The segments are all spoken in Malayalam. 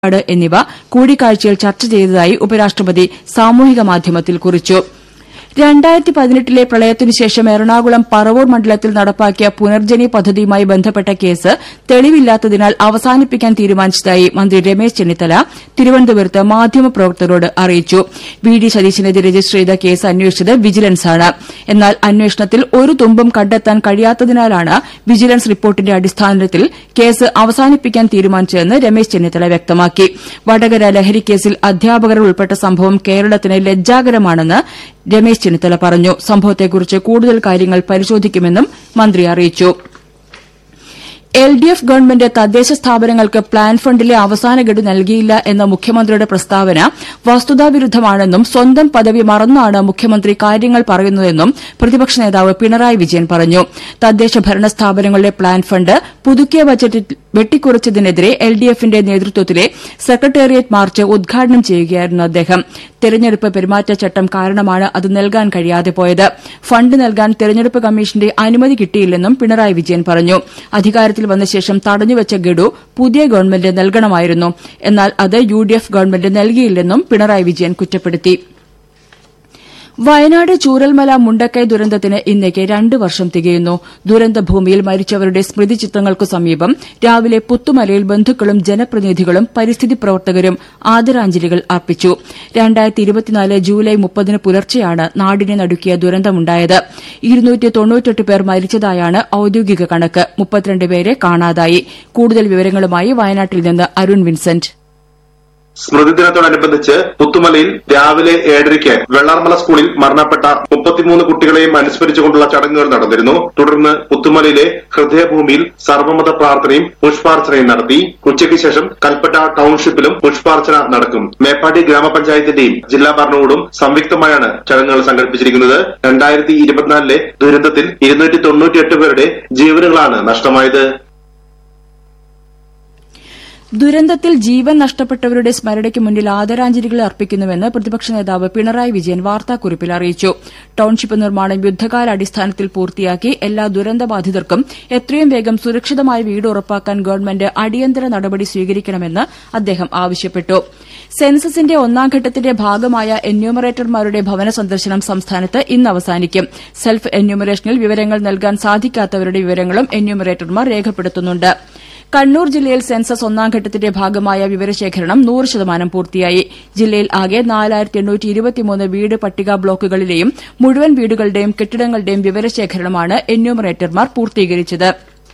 നിലപാട് എന്നിവ കൂടിക്കാഴ്ചയിൽ ചർച്ച ചെയ്തതായി ഉപരാഷ്ട്രപതി സാമൂഹിക മാധ്യമത്തിൽ കുറിച്ചു രണ്ടായിരത്തി പതിനെട്ടിലെ പ്രളയത്തിനുശേഷം എറണാകുളം പറവൂർ മണ്ഡലത്തിൽ നടപ്പാക്കിയ പുനർജനി പദ്ധതിയുമായി ബന്ധപ്പെട്ട കേസ് തെളിവില്ലാത്തതിനാൽ അവസാനിപ്പിക്കാൻ തീരുമാനിച്ചതായി മന്ത്രി രമേശ് ചെന്നിത്തല തിരുവനന്തപുരത്ത് മാധ്യമപ്രവർത്തകരോട് അറിയിച്ചു വി ഡി സതീശനെതിരെ രജിസ്റ്റർ ചെയ്ത കേസ് അന്വേഷിച്ചത് വിജിലൻസാണ് എന്നാൽ അന്വേഷണത്തിൽ ഒരു തുമ്പും കണ്ടെത്താൻ കഴിയാത്തതിനാലാണ് വിജിലൻസ് റിപ്പോർട്ടിന്റെ അടിസ്ഥാനത്തിൽ കേസ് അവസാനിപ്പിക്കാൻ തീരുമാനിച്ചതെന്ന് രമേശ് ചെന്നിത്തല വ്യക്തമാക്കി വടകര ലഹരിക്കേസിൽ അധ്യാപകർ ഉൾപ്പെട്ട സംഭവം കേരളത്തിന് ലജ്ജാകരമാണെന്ന് രമേശ് ചെന്നിത്തല പറഞ്ഞു സംഭവത്തെക്കുറിച്ച് കൂടുതൽ കാര്യങ്ങൾ പരിശോധിക്കുമെന്നും മന്ത്രി അറിയിച്ചു എൽ ഡി എഫ് ഗവൺമെന്റ് തദ്ദേശ സ്ഥാപനങ്ങൾക്ക് പ്ലാൻ ഫണ്ടിലെ അവസാന ഗഡു നൽകിയില്ല എന്ന മുഖ്യമന്ത്രിയുടെ പ്രസ്താവന വസ്തുതാവിരുദ്ധമാണെന്നും സ്വന്തം പദവി മറന്നാണ് മുഖ്യമന്ത്രി കാര്യങ്ങൾ പറയുന്നതെന്നും പ്രതിപക്ഷ നേതാവ് പിണറായി വിജയൻ പറഞ്ഞു തദ്ദേശ ഭരണ സ്ഥാപനങ്ങളുടെ പ്ലാൻ ഫണ്ട് പുതുക്കിയ ബജറ്റിൽ വെട്ടിക്കുറച്ചതിനെതിരെ എൽ ഡി എഫിന്റെ നേതൃത്വത്തിലെ സെക്രട്ടേറിയറ്റ് മാർച്ച് ഉദ്ഘാടനം ചെയ്യുകയായിരുന്നു അദ്ദേഹം തെരഞ്ഞെടുപ്പ് പെരുമാറ്റച്ചട്ടം കാരണമാണ് അത് നൽകാൻ കഴിയാതെ പോയത് ഫണ്ട് നൽകാൻ തെരഞ്ഞെടുപ്പ് കമ്മീഷന്റെ അനുമതി കിട്ടിയില്ലെന്നും പിണറായി വിജയൻ പറഞ്ഞു അധികാരത്തിൽ വന്ന ശേഷം തടഞ്ഞുവച്ച ഗഡു പുതിയ ഗവൺമെന്റ് നൽകണമായിരുന്നു എന്നാൽ അത് യു ഡി എഫ് ഗവൺമെന്റ് നൽകിയില്ലെന്നും പിണറായി വിജയൻ കുറ്റപ്പെടുത്തി വയനാട് ചൂരൽമല മുണ്ടക്കൈ ദുരന്തത്തിന് ഇന്നേക്ക് രണ്ട് വർഷം തികയുന്നു ദുരന്തഭൂമിയിൽ മരിച്ചവരുടെ സ്മൃതിചിത്രങ്ങൾക്കു സമീപം രാവിലെ പുത്തുമലയിൽ ബന്ധുക്കളും ജനപ്രതിനിധികളും പരിസ്ഥിതി പ്രവർത്തകരും ആദരാഞ്ജലികൾ അർപ്പിച്ചു ജൂലൈ മുപ്പതിന് പുലർച്ചെയാണ് നാടിനെ നടുക്കിയ ദുരന്തമുണ്ടായത് പേർ മരിച്ചതായാണ് ഔദ്യോഗിക കണക്ക് മുപ്പത്തിരണ്ട് പേരെ കാണാതായി കൂടുതൽ വിവരങ്ങളുമായി വയനാട്ടിൽ നിന്ന് അരുൺ വിൻസെന്റ് സ്മൃതി ദിനത്തോടനുബന്ധിച്ച് പുത്തുമലയിൽ രാവിലെ ഏഴരയ്ക്ക് വെള്ളാർമല സ്കൂളിൽ മരണപ്പെട്ട മുപ്പത്തിമൂന്ന് കുട്ടികളെയും അനുസ്മരിച്ചുകൊണ്ടുള്ള ചടങ്ങുകൾ നടന്നിരുന്നു തുടർന്ന് പുത്തുമലയിലെ ഹൃദയഭൂമിയിൽ സർവമത പ്രാർത്ഥനയും പുഷ്പാർച്ചനയും നടത്തി ഉച്ചയ്ക്ക് ശേഷം കൽപ്പറ്റ ടൌൺഷിപ്പിലും പുഷ്പാർച്ചന നടക്കും മേപ്പാടി ഗ്രാമപഞ്ചായത്തിന്റെയും ജില്ലാ ഭരണകൂടും സംയുക്തമായാണ് ചടങ്ങുകൾ സംഘടിപ്പിച്ചിരിക്കുന്നത് രണ്ടായിരത്തി ഇരുപത്തിനാലിലെ ദുരന്തത്തിൽ ഇരുന്നൂറ്റി തൊണ്ണൂറ്റിയെട്ട് പേരുടെ ജീവനുകളാണ് നഷ്ടമായത് ദുരന്തത്തിൽ ജീവൻ നഷ്ടപ്പെട്ടവരുടെ സ്മരണയ്ക്ക് മുന്നിൽ ആദരാഞ്ജലികൾ അർപ്പിക്കുന്നുവെന്ന് പ്രതിപക്ഷ നേതാവ് പിണറായി വിജയൻ വാർത്താക്കുറിപ്പിൽ അറിയിച്ചു ടൌൺഷിപ്പ് നിർമ്മാണം യുദ്ധകാലാടിസ്ഥാനത്തിൽ പൂർത്തിയാക്കി എല്ലാ ദുരന്തബാധിതർക്കും എത്രയും വേഗം സുരക്ഷിതമായ വീട് ഉറപ്പാക്കാൻ ഗവൺമെന്റ് അടിയന്തര നടപടി സ്വീകരിക്കണമെന്ന് അദ്ദേഹം ആവശ്യപ്പെട്ടു സെൻസസിന്റെ ഒന്നാം ഘട്ടത്തിന്റെ ഭാഗമായ എന്യൂമറേറ്റർമാരുടെ ഭവന സന്ദർശനം സംസ്ഥാനത്ത് ഇന്ന് അവസാനിക്കും സെൽഫ് എന്യൂമറേഷനിൽ വിവരങ്ങൾ നൽകാൻ സാധിക്കാത്തവരുടെ വിവരങ്ങളും എന്യൂമറേറ്റർമാർ രേഖപ്പെടുത്തുന്നുണ്ട് കണ്ണൂർ ജില്ലയിൽ സെൻസസ് ഒന്നാം ഘട്ടത്തിന്റെ ഭാഗമായ വിവരശേഖരണം നൂറ് ശതമാനം പൂർത്തിയായി ജില്ലയിൽ ആകെ വീട് പട്ടിക ബ്ലോക്കുകളിലെയും മുഴുവൻ വീടുകളുടെയും കെട്ടിടങ്ങളുടെയും വിവരശേഖരണമാണ് എന്യൂമറേറ്റർമാർ പൂർത്തീകരിച്ചത്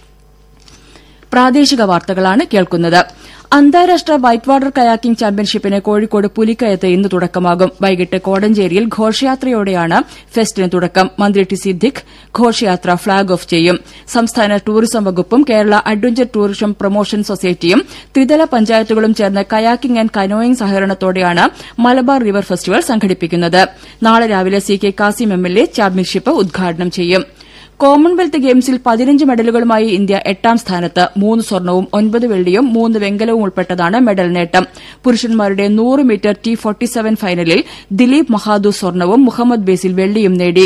പ്രാദേശിക വാർത്തകളാണ് കേൾക്കുന്നത് അന്താരാഷ്ട്ര വൈറ്റ് വാട്ടർ കയാക്കിംഗ് ചാമ്പ്യൻഷിപ്പിന് കോഴിക്കോട് പുലിക്കയത്ത് ഇന്ന് തുടക്കമാകും വൈകിട്ട് കോടഞ്ചേരിയിൽ ഘോഷയാത്രയോടെയാണ് ഫെസ്റ്റിന് തുടക്കം മന്ത്രി ടി സിദ്ദിഖ് ഘോഷയാത്ര ഫ്ളാഗ് ഓഫ് ചെയ്യും സംസ്ഥാന ടൂറിസം വകുപ്പും കേരള അഡ്വഞ്ചർ ടൂറിസം പ്രൊമോഷൻ സൊസൈറ്റിയും ത്രിതല പഞ്ചായത്തുകളും ചേർന്ന് കയാക്കിംഗ് ആന്റ് കനോയിംഗ് സഹകരണത്തോടെയാണ് മലബാർ റിവർ ഫെസ്റ്റിവൽ സംഘടിപ്പിക്കുന്നത് നാളെ രാവിലെ C K Kasim M L A championship ഉദ്ഘാടനം ചെയ്യും കോമൺവെൽത്ത് ഗെയിംസിൽ പതിനഞ്ച് മെഡലുകളുമായി ഇന്ത്യ എട്ടാം സ്ഥാനത്ത് മൂന്ന് സ്വർണവും ഒൻപത് വെള്ളിയും മൂന്ന് വെങ്കലവും ഉൾപ്പെട്ടതാണ് മെഡൽ നേട്ടം പുരുഷന്മാരുടെ നൂറ് മീറ്റർ ടി ഫോർട്ടി സെവൻ ഫൈനലിൽ ദിലീപ് മഹാദു സ്വർണവും മുഹമ്മദ് ബേസിൽ വെള്ളിയും നേടി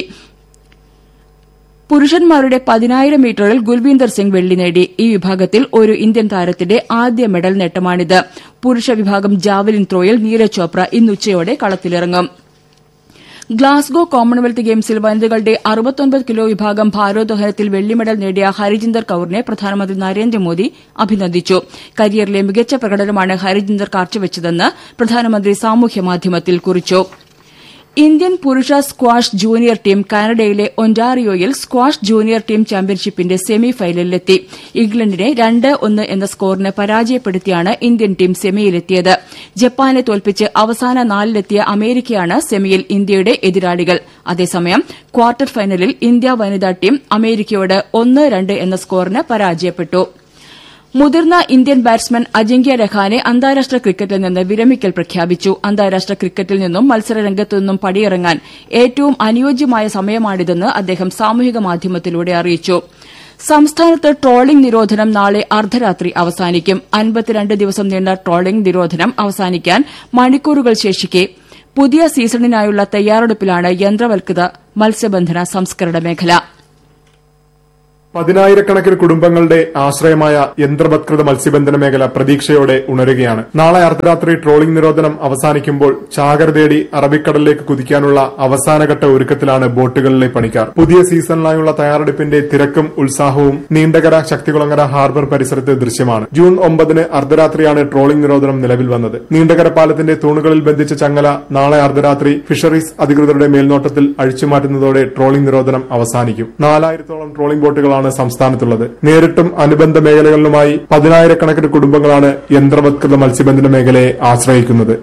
പുരുഷന്മാരുടെ പതിനായിരം മീറ്ററിൽ ഗുൽവീന്ദർ സിംഗ് വെള്ളി നേടി ഈ വിഭാഗത്തിൽ ഒരു ഇന്ത്യൻ താരത്തിന്റെ ആദ്യ മെഡൽ നേട്ടമാണിത് പുരുഷ വിഭാഗം ജാവലിൻ ത്രോയിൽ നീരജ് ചോപ്ര ഇന്നുച്ചയോടെ കളത്തിലിറങ്ങും ഗ്ലാസ്ഗോ കോമൺവെൽത്ത് ഗെയിംസിൽ വനിതകളുടെ അറുപത്തൊൻപത് കിലോ വിഭാഗം ഭാരോദ്വഹനത്തിൽ വെള്ളി മെഡൽ നേടിയ ഹരിജിന്ദർ കൌറിനെ പ്രധാനമന്ത്രി നരേന്ദ്രമോദി അഭിനന്ദിച്ചു കരിയറിലെ മികച്ച പ്രകടനമാണ് ഹരിജിന്ദർ കാഴ്ചവെച്ചതെന്ന് പ്രധാനമന്ത്രി സാമൂഹ്യമാധ്യമത്തിൽ കുറിച്ചു ഇന്ത്യൻ പുരുഷ സ്ക്വാഷ് ജൂനിയർ ടീം കാനഡയിലെ ഒന്റാറിയോയിൽ സ്ക്വാഷ് ജൂനിയർ ടീം ചാമ്പ്യൻഷിപ്പിന്റെ സെമി ഫൈനലിലെത്തി ഇംഗ്ലണ്ടിനെ രണ്ട് ഒന്ന് എന്ന സ്കോറിന് പരാജയപ്പെടുത്തിയാണ് ഇന്ത്യൻ ടീം സെമിയിലെത്തിയത് ജപ്പാനെ തോൽപ്പിച്ച് അവസാന നാലിലെത്തിയ അമേരിക്കയാണ് സെമിയിൽ ഇന്ത്യയുടെ എതിരാളികൾ അതേസമയം ക്വാർട്ടർ ഫൈനലിൽ ഇന്ത്യ വനിതാ ടീം അമേരിക്കയോട് ഒന്ന് രണ്ട് എന്ന സ്കോറിന് പരാജയപ്പെട്ടു മുതിർന്ന ഇന്ത്യൻ ബാറ്റ്സ്മാൻ അജിങ്ക്യ രഹാനെ അന്താരാഷ്ട്ര ക്രിക്കറ്റിൽ നിന്ന് വിരമിക്കൽ പ്രഖ്യാപിച്ചു അന്താരാഷ്ട്ര ക്രിക്കറ്റിൽ നിന്നും മത്സരരംഗത്തു നിന്നും പടിയിറങ്ങാൻ ഏറ്റവും അനുയോജ്യമായ സമയമാണിതെന്ന് അദ്ദേഹം സാമൂഹിക മാധ്യമത്തിലൂടെ അറിയിച്ചു സംസ്ഥാനത്ത് ട്രോളിംഗ് നിരോധനം നാളെ അർദ്ധരാത്രി അവസാനിക്കും അൻപത്തിരണ്ട് ദിവസം നീണ്ട ട്രോളിംഗ് നിരോധനം അവസാനിക്കാൻ മണിക്കൂറുകൾ ശേഷിക്കെ പുതിയ സീസണിനായുള്ള തയ്യാറെടുപ്പിലാണ് യന്ത്രവൽകൃത മത്സ്യബന്ധന സംസ്കരണ മേഖല പതിനായിരക്കണക്കിന് കുടുംബങ്ങളുടെ ആശ്രയമായ യന്ത്രവത്കൃത മത്സ്യബന്ധന മേഖല പ്രതീക്ഷയോടെ ഉണരുകയാണ് നാളെ അർദ്ധരാത്രി ട്രോളിംഗ് നിരോധനം അവസാനിക്കുമ്പോൾ ചാകര തേടി അറബിക്കടലിലേക്ക് കുതിക്കാനുള്ള അവസാനഘട്ട ഒരുക്കത്തിലാണ് ബോട്ടുകളിലെ പണിക്കാർ പുതിയ സീസണിനായുള്ള തയ്യാറെടുപ്പിന്റെ തിരക്കും ഉത്സാഹവും നീണ്ടകര ശക്തികുളങ്ങര ഹാർബർ പരിസരത്ത് ദൃശ്യമാണ് ജൂൺ ഒമ്പതിന് അർദ്ധരാത്രിയാണ് ട്രോളിംഗ് നിരോധനം നിലവിൽ വന്നത് നീണ്ടകര പാലത്തിന്റെ തൂണുകളിൽ ബന്ധിച്ച ചങ്ങല നാളെ അർദ്ധരാത്രി ഫിഷറീസ് അധികൃതരുടെ മേൽനോട്ടത്തിൽ അഴിച്ചുമാറ്റുന്നതോടെ ട്രോളിംഗ് നിരോധനം അവസാനിക്കും നാലായിരത്തോളം ട്രോളിംഗ് ബോട്ടുകളാണ് സംസ്ഥാനത്തുള്ളത് നേരിട്ടും അനുബന്ധ മേഖലകളിലുമായി പതിനായിരക്കണക്കിന് കുടുംബങ്ങളാണ് യന്ത്രവത്കൃത മത്സ്യബന്ധന മേഖലയെ ആശ്രയിക്കുന്നത്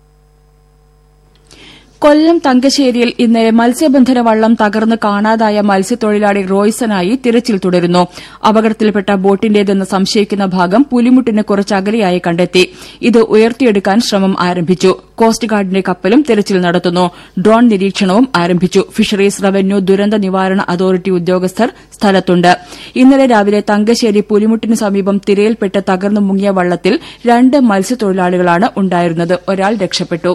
കൊല്ലം തങ്കശ്ശേരിയിൽ ഇന്നലെ മത്സ്യബന്ധന വള്ളം തകർന്ന് കാണാതായ മത്സ്യത്തൊഴിലാളി റോയ്സനായി തിരച്ചിൽ തുടരുന്നു അപകടത്തിൽപ്പെട്ട ബോട്ടിന്റേതെന്ന് സംശയിക്കുന്ന ഭാഗം പുലിമുട്ടിന് കുറച്ചകലെയായി കണ്ടെത്തി ഇത് ഉയർത്തിയെടുക്കാൻ ശ്രമം ആരംഭിച്ചു കോസ്റ്റ് ഗാർഡിന്റെ കപ്പലും തിരച്ചിൽ നടത്തുന്നു ഡ്രോൺ നിരീക്ഷണവും ആരംഭിച്ചു ഫിഷറീസ് റവന്യൂ ദുരന്ത നിവാരണ അതോറിറ്റി ഉദ്യോഗസ്ഥർ സ്ഥലത്തുണ്ട് ഇന്നലെ രാവിലെ തങ്കശ്ശേരി പുലിമുട്ടിന് സമീപം തിരയിൽപ്പെട്ട് തകർന്നു മുങ്ങിയ വള്ളത്തിൽ രണ്ട് മത്സ്യത്തൊഴിലാളികളാണ് ഉണ്ടായിരുന്നത് ഒരാൾ രക്ഷപ്പെട്ടു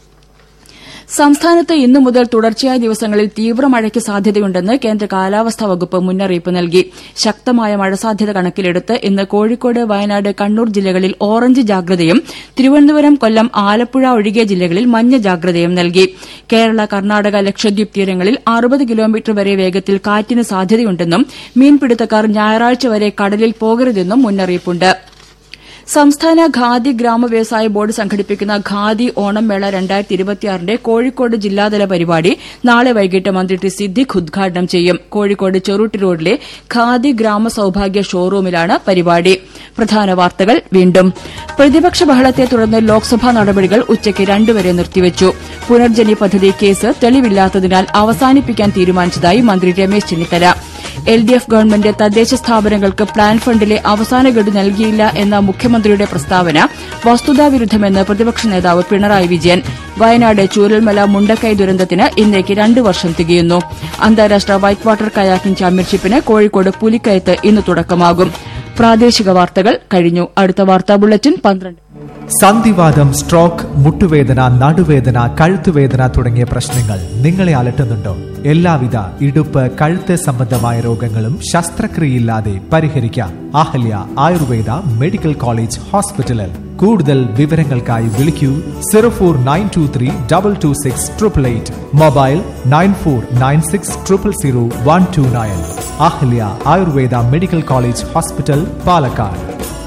സംസ്ഥാനത്ത് ഇന്നു മുതൽ തുടർച്ചയായ ദിവസങ്ങളിൽ തീവ്ര മഴയ്ക്ക് സാധ്യതയുണ്ടെന്ന് കേന്ദ്ര കാലാവസ്ഥാ വകുപ്പ് മുന്നറിയിപ്പ് നൽകി ശക്തമായ മഴ സാധ്യത കണക്കിലെടുത്ത് ഇന്ന് കോഴിക്കോട് വയനാട് കണ്ണൂർ ജില്ലകളിൽ ഓറഞ്ച് ജാഗ്രതയും തിരുവനന്തപുരം കൊല്ലം ആലപ്പുഴ ഒഴികെ ജില്ലകളിൽ മഞ്ഞ ജാഗ്രതയും നൽകി കേരള കർണാടക ലക്ഷദ്വീപ് തീരങ്ങളിൽ അറുപത് കിലോമീറ്റർ വരെ വേഗത്തിൽ കാറ്റിന് സാധ്യതയുണ്ടെന്നും മീൻപിടുത്തക്കാർ ഞായറാഴ്ച വരെ കടലിൽ പോകരുതെന്നും മുന്നറിയിപ്പുണ്ട് സംസ്ഥാന ഖാദി ഗ്രാമവ്യവസായ ബോർഡ് സംഘടിപ്പിക്കുന്ന ഖാദി ഓണം മേള രണ്ടായിരത്തി ഇരുപത്തിയാറിന്റെ കോഴിക്കോട് ജില്ലാതല പരിപാടി നാളെ വൈകിട്ട് മന്ത്രി ടി സിദ്ദിഖ് ഉദ്ഘാടനം ചെയ്യും കോഴിക്കോട് ചെറുട്ടി റോഡിലെ ഖാദി ഗ്രാമ സൌഭാഗ്യ ഷോറൂമിലാണ് പരിപാടി പ്രധാന വാർത്തകൾ വീണ്ടും പ്രതിപക്ഷ ബഹളത്തെ തുടർന്ന് ലോക്സഭാ നടപടികൾ ഉച്ചയ്ക്ക് രണ്ടുവരെ നിർത്തിവച്ചു പുനർജനി പദ്ധതി കേസ് തെളിവില്ലാത്തതിനാൽ അവസാനിപ്പിക്കാൻ തീരുമാനിച്ചതായി മന്ത്രി Ramesh Chennithala L D F government തദ്ദേശ സ്ഥാപനങ്ങൾക്ക് പ്ലാൻ ഫണ്ടിലെ അവസാന ഗഡു നൽകിയില്ല എന്ന മുഖ്യമന്ത്രിയുടെ പ്രസ്താവന വസ്തുതാവിരുദ്ധമെന്ന് പ്രതിപക്ഷ നേതാവ് പിണറായി വിജയൻ വയനാട് ചൂരൽമല മുണ്ടക്കൈ ദുരന്തത്തിന് ഇന്നേക്ക് രണ്ടു വർഷം തികയുന്നു അന്താരാഷ്ട്ര വൈറ്റ് വാട്ടർ കയാക്കിംഗ് ചാമ്പ്യൻഷിപ്പിന് കോഴിക്കോട് പുലിക്കയത്ത് ഇന്ന് തുടക്കമാകും പ്രാദേശിക വാർത്തകൾ കഴിഞ്ഞു അടുത്ത വാർത്താ ബുള്ളറ്റിൻ പന്ത്രണ്ട് സന്ധിവാദം സ്ട്രോക്ക് മുട്ടുവേദന നടുവേദന കഴുത്തുവേദന തുടങ്ങിയ പ്രശ്നങ്ങൾ നിങ്ങളെ അലട്ടുന്നുണ്ടോ എല്ലാവിധ ഇടുപ്പ് കഴുത്ത് സംബന്ധമായ രോഗങ്ങളും ശസ്ത്രക്രിയയില്ലാതെ പരിഹരിക്കാം അഹല്യ ആയുർവേദ മെഡിക്കൽ കോളേജ് ഹോസ്പിറ്റലിൽ കൂടുതൽ വിവരങ്ങൾക്കായി വിളിക്കൂ zero four nine two three double two six triple eight mobile nine four nine six triple zero one two nine Ahalya Ayurveda medical college hospital Palakkad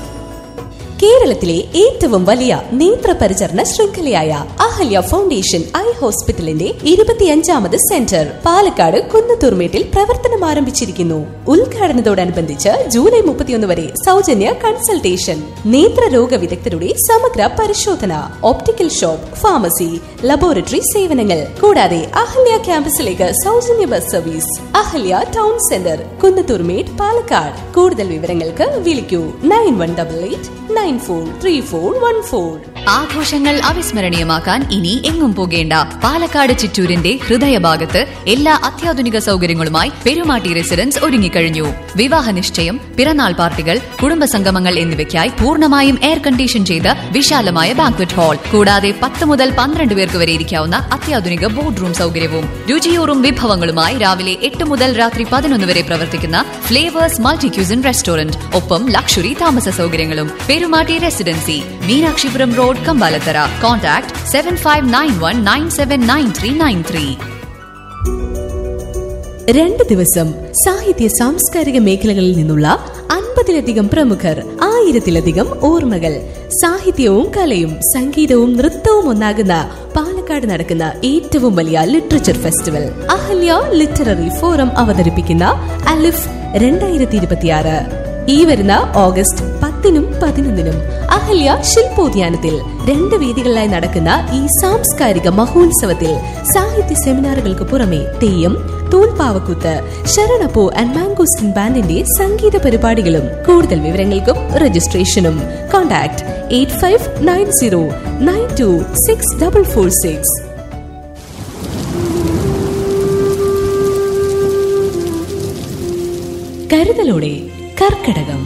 കേരളത്തിലെ ഏറ്റവും വലിയ നേത്ര പരിചരണ ശൃംഖലയായ അഹല്യ ഫൗണ്ടേഷൻ ഐ ഹോസ്പിറ്റലിന്റെ ഇരുപത്തിയഞ്ചാമത് സെന്റർ പാലക്കാട് കുന്നത്തൂർമേട്ടിൽ പ്രവർത്തനം ആരംഭിച്ചിരിക്കുന്നു ഉദ്ഘാടനത്തോടനുബന്ധിച്ച് ജൂലൈ മുപ്പത്തിയൊന്ന് വരെ സൗജന്യ കൺസൾട്ടേഷൻ നേത്രരോഗ വിദഗ്ധരുടെ സമഗ്ര പരിശോധന ഓപ്റ്റിക്കൽ ഷോപ്പ് ഫാർമസി ലബോറട്ടറി സേവനങ്ങൾ കൂടാതെ അഹല്യ ക്യാമ്പസിലേക്ക് സൗജന്യ bus service Ahalya town centre Kunnathurmedu Palakkad കൂടുതൽ വിവരങ്ങൾക്ക് വിളിക്കൂ nine one double eight nine four three four one four ആഘോഷങ്ങൾ അവിസ്മരണീയമാക്കാൻ ഇനി എങ്ങും പോകേണ്ട പാലക്കാട് ചിറ്റൂരിന്റെ ഹൃദയഭാഗത്ത് എല്ലാ അത്യാധുനിക സൗകര്യങ്ങളുമായി പെരുമാട്ടി റെസിഡൻസ് ഒരുങ്ങിക്കഴിഞ്ഞു വിവാഹ നിശ്ചയം പിറന്നാൾ പാർട്ടികൾ കുടുംബസംഗമങ്ങൾ എന്നിവയ്ക്കായി പൂർണ്ണമായും എയർ കണ്ടീഷൻ ചെയ്ത വിശാലമായ ബാങ്ക്വറ്റ് ഹാൾ കൂടാതെ പത്ത് മുതൽ പന്ത്രണ്ട് പേർക്ക് വരെ ഇരിക്കാവുന്ന അത്യാധുനിക ബോർഡ് റൂം സൗകര്യവും രുചിയൂറും വിഭവങ്ങളുമായി രാവിലെ എട്ട് മുതൽ രാത്രി പതിനൊന്ന് വരെ പ്രവർത്തിക്കുന്ന ഫ്ലേവേഴ്സ് മൾട്ടി ക്യൂസിൻ റെസ്റ്റോറന്റ് ഒപ്പം ലക്ഷറി താമസ സൗകര്യങ്ങളും Perumatty residency Meenakshipuram road Kambalathara contact seven five nine one nine seven nine three nine three രണ്ട് ദിവസം സാഹിത്യ സാംസ്കാരിക മേഖലകളിൽ നിന്നുള്ള അൻപതിലധികം പ്രമുഖർ ആയിരത്തിലധികം ഓർമ്മകൾ സാഹിത്യവും കലയും സംഗീതവും നൃത്തവും ഒന്നാകുന്ന പാലക്കാട് നടക്കുന്ന ഏറ്റവും വലിയ literature festival Ahalya literary forum അവതരിപ്പിക്കുന്ന അലിഫ് രണ്ടായിരത്തി ഇരുപത്തിയാറ് ഈ വരുന്ന ഓഗസ്റ്റ് പത്തിനും പതിനൊന്നിനും അഹല്യ ശില്പോദ്യാനത്തിൽ രണ്ട് വേദികളിലായി നടക്കുന്ന ഈ സാംസ്കാരിക മഹോത്സവത്തിൽ സാഹിത്യ സെമിനാറുകൾക്ക് പുറമെ തെയ്യം തൂൺപാവക്കൂത്ത് ശരണപ്പൂ ആൻഡ് മാംഗോസ്റ്റിൻ ബാൻഡിന്റെ സംഗീത പരിപാടികളും കൂടുതൽ വിവരങ്ങൾക്കും രജിസ്ട്രേഷനും contact eight five nine zero nine two six double four six കരുതലോടെ കർക്കടകം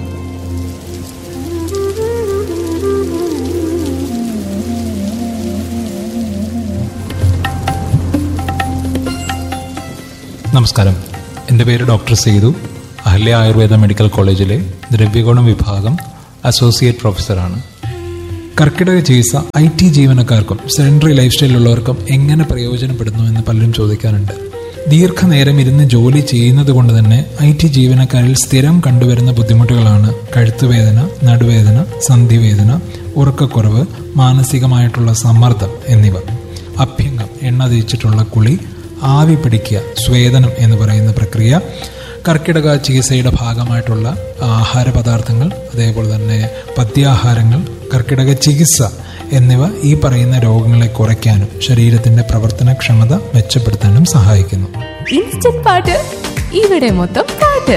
നമസ്കാരം എൻ്റെ പേര് ഡോക്ടർ സേതു അഹല്യ ആയുർവേദ മെഡിക്കൽ കോളേജിലെ ദ്രവ്യഗുണം വിഭാഗം അസോസിയേറ്റ് പ്രൊഫസറാണ് കർക്കിടക ചികിത്സ ഐ ടി ജീവനക്കാർക്കും സെഡൻഡറി ലൈഫ് സ്റ്റൈലുള്ളവർക്കും എങ്ങനെ പ്രയോജനപ്പെടുന്നു എന്ന് പലരും ചോദിക്കാറുണ്ട് ദീർഘനേരം ഇരുന്ന് ജോലി ചെയ്യുന്നത് കൊണ്ട് തന്നെ ഐ ടി ജീവനക്കാരിൽ സ്ഥിരം കണ്ടുവരുന്ന ബുദ്ധിമുട്ടുകളാണ് കഴുത്തുവേദന നടുവേദന സന്ധിവേദന ഉറക്കക്കുറവ് മാനസികമായിട്ടുള്ള സമ്മർദ്ദം എന്നിവ അഭ്യംഗം എണ്ണ തേച്ചിട്ടുള്ള കുളി ആവി പിടിക്കുക സ്വേദനം എന്ന് പറയുന്ന പ്രക്രിയ കർക്കിടക ചികിത്സയുടെ ഭാഗമായിട്ടുള്ള ആഹാര പദാർത്ഥങ്ങൾ അതേപോലെ തന്നെ പഥ്യാഹാരങ്ങൾ കർക്കിടക ചികിത്സ എന്നിവ ഈ പറയുന്ന രോഗങ്ങളെ കുറയ്ക്കാനും ശരീരത്തിന്റെ പ്രവർത്തനക്ഷമത മെച്ചപ്പെടുത്താനും സഹായിക്കുന്നു ഇൻസ്റ്റന്റ് പാട്ട് ഇവിടെ മൊത്തം പാട്ട്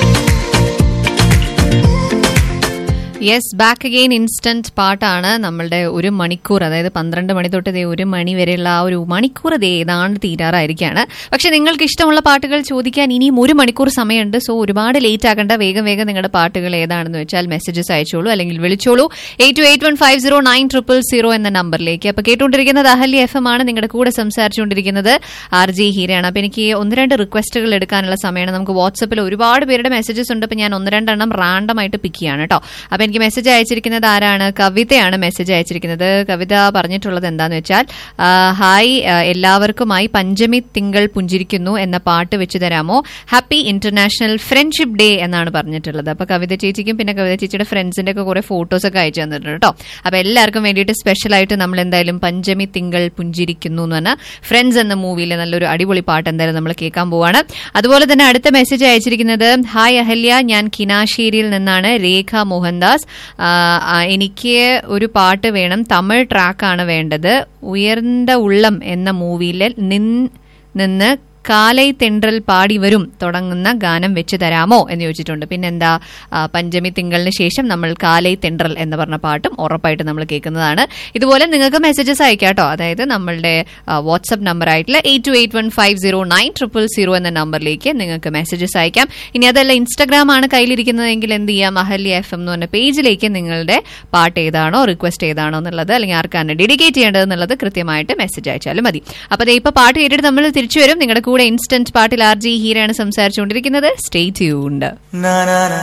യെസ് ബാക്ക് അഗെയിൻ ഇൻസ്റ്റന്റ് പാട്ടാണ് നമ്മളുടെ ഒരു മണിക്കൂർ അതായത് പന്ത്രണ്ട് മണി തൊട്ട് ദേ ഒരു മണി വരെയുള്ള ആ ഒരു മണിക്കൂർ ദേ ഏതാണ്ട് തീരാറായിരിക്കുകയാണ് പക്ഷെ നിങ്ങൾക്ക് ഇഷ്ടമുള്ള പാട്ടുകൾ ചോദിക്കാൻ ഇനിയും ഒരു മണിക്കൂർ സമയമുണ്ട് സോ ഒരുപാട് ലേറ്റ് ആകേണ്ട വേഗം വേഗം നിങ്ങളുടെ പാട്ടുകൾ ഏതാണെന്ന് വെച്ചാൽ മെസ്സേജസ് അയച്ചോളൂ അല്ലെങ്കിൽ വിളിച്ചോളൂ eight two eight one five zero nine triple zero എന്ന നമ്പറിലേക്ക് അപ്പൊ കേട്ടുകൊണ്ടിരിക്കുന്നത് അഹല്യ എഫ് എം ആണ് നിങ്ങളുടെ കൂടെ സംസാരിച്ചുകൊണ്ടിരിക്കുന്നത് ആർ ജി ഹീരയാണ് അപ്പൊ എനിക്ക് ഒന്ന് രണ്ട് റിക്വസ്റ്റുകൾ എടുക്കാനുള്ള സമയമാണ് നമുക്ക് വാട്സപ്പിൽ ഒരുപാട് പേരുടെ മെസ്സേജസ് ഉണ്ട് അപ്പൊ ഞാൻ ഒന്ന് രണ്ടെണ്ണം റാൻഡം ആയിട്ട് പിക്ക് ചെയ്യാണ് കേട്ടോ അപ്പൊ എനിക്ക് മെസ്സേജ് അയച്ചിരിക്കുന്നത് ആരാണ് കവിതയാണ് മെസ്സേജ് അയച്ചിരിക്കുന്നത് കവിത പറഞ്ഞിട്ടുള്ളത് എന്താന്ന് വെച്ചാൽ ആ, ഹായ് ആ, എല്ലാവർക്കുമായി പഞ്ചമി തിങ്കൾ പുഞ്ചിരിക്കുന്നു എന്ന പാട്ട് വെച്ച് തരാമോ ഹാപ്പി ഇന്റർനാഷണൽ ഫ്രണ്ട്ഷിപ്പ് ഡേ എന്നാണ് പറഞ്ഞിട്ടുള്ളത് അപ്പൊ കവിത ചേച്ചിക്കും പിന്നെ കവിത ചേച്ചിയുടെ ഫ്രണ്ട്സിന്റെ ഒക്കെ കുറെ ഫോട്ടോസ് ഒക്കെ അയച്ചു തന്നിട്ടുണ്ട് കേട്ടോ അപ്പൊ എല്ലാവർക്കും വേണ്ടിയിട്ട് സ്പെഷ്യൽ ആയിട്ട് നമ്മൾ എന്തായാലും പഞ്ചമി തിങ്കൾ പുഞ്ചിരിക്കുന്നു എന്ന് പറഞ്ഞ ഫ്രണ്ട്സ് എന്ന മൂവിയിലെ നല്ലൊരു അടിപൊളി പാട്ട് എന്തായാലും നമ്മൾ കേൾക്കാൻ പോവാണ് അതുപോലെ തന്നെ അടുത്ത മെസ്സേജ് അയച്ചിരിക്കുന്നത് ഹായ് അഹല്യ ഞാൻ കിനാശ്ശേരിയിൽ നിന്നാണ് രേഖ മോഹൻദാസ് ആ, ആ, എനിക്ക് ഒരു പാട്ട് വേണം തമിഴ് ട്രാക്കാണ് വേണ്ടത് ഉയർന്ന ഉള്ളം എന്ന മൂവിയിലെ നിൻ നിന്ന് കാലൈ തെണ്ടൽ പാടി വരും തുടങ്ങുന്ന ഗാനം വെച്ച് തരാമോ എന്ന് ചോദിച്ചിട്ടുണ്ട് പിന്നെന്താ ആ, പഞ്ചമി തിങ്കളിന് ശേഷം നമ്മൾ കാലൈ തെണ്ടൽ എന്ന് പറഞ്ഞ പാട്ടും ഉറപ്പായിട്ട് നമ്മൾ കേൾക്കുന്നതാണ് ഇതുപോലെ നിങ്ങൾക്ക് മെസ്സേജസ് അയക്കാം കേട്ടോ അതായത് നമ്മളുടെ വാട്സപ്പ് നമ്പർ ആയിട്ടുള്ള eight two eight one five zero nine triple zero എന്ന നമ്പറിലേക്ക് നിങ്ങൾക്ക് മെസ്സേജസ് അയക്കാം ഇനി അതല്ല ഇൻസ്റ്റാഗ്രാം ആണ് കയ്യിലിരിക്കുന്നതെങ്കിൽ എന്ത് ചെയ്യാം അഹല്യ എഫ് എം എന്ന് പറഞ്ഞ പേജിലേക്ക് നിങ്ങളുടെ പാട്ട് ഏതാണോ റിക്വസ്റ്റ് ഏതാണോ എന്നുള്ളത് അല്ലെങ്കിൽ ആർക്കാണ് ഡെഡിക്കേറ്റ് ചെയ്യേണ്ടത് എന്നുള്ളത് കൃത്യമായിട്ട് മെസ്സേജ് അയച്ചാലും മതി അപ്പോൾ ദേ ഇപ്പൊ പാട്ട് കേട്ടിട്ട് നമ്മൾ തിരിച്ചു വരും നിങ്ങളുടെ കൂടെ ഇൻസ്റ്റന്റ് പാട്ടിൽ ആർ ജി ഹീരയാണ് സംസാരിച്ചുകൊണ്ടിരിക്കുന്നത് stay tuned na na na